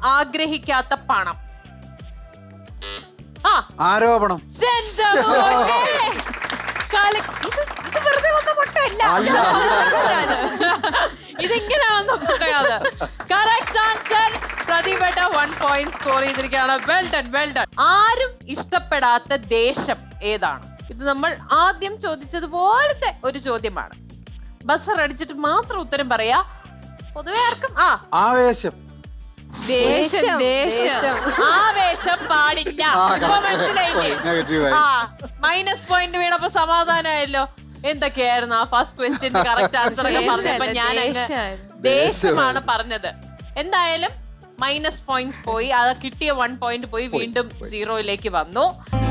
ആഗ്രഹിക്കാത്ത പണം ആ ആരോപണം സെന്റ് മോനെ. കളി- ഇത് ഇത് വെറുതെ വന്ന മുട്ടയല്ല. ഇതിങ്ങനെയാണെന്ന് മുട്ടയാണ് കറക്റ്റ് ആൻസർ പ്രതിഭട്ട വൺ പോയിന്റ് സ്കോർ ചെയ്തിരിക്കുകയാണ് വെൽ ഡൺ വെൽ ഡൺ ആരും ഇഷ്ടപ്പെടാത്ത ദേശം ഏതാണ് ഇത് നമ്മൾ ആദ്യം ചോദിച്ചതുപോലത്തെ ഒരു ചോദ്യമാണ് ബസർ അടിച്ചിട്ട് മാത്രം ഉത്തരം പറയാ പൊതുവെ ആർക്കും ആ ആവേശം ദേശം ദേശം ആവേശം പാടില്ല ഇപ്പൊ മനസ്സിലായില്ലേ നെഗറ്റീവ് ആ മൈനസ് പോയിന്റ് വീണപ്പോ സമാധാനമായല്ലോ എന്തൊക്കെയായിരുന്നു ആ ഫസ്റ്റ് ക്വസ്റ്റ്യൻ കറക്റ്റ് ആൻസർ ഒക്കെ പറഞ്ഞപ്പോ ഞാൻ അങ്ങ് ദേശമായിരുന്നു. ദേശമാണ് പറഞ്ഞത് എന്തായാലും മൈനസ് പോയിന്റ് പോയി അത് കിട്ടിയ വൺ പോയിന്റ് പോയി വീണ്ടും സീറോയിലേക്ക് വന്നു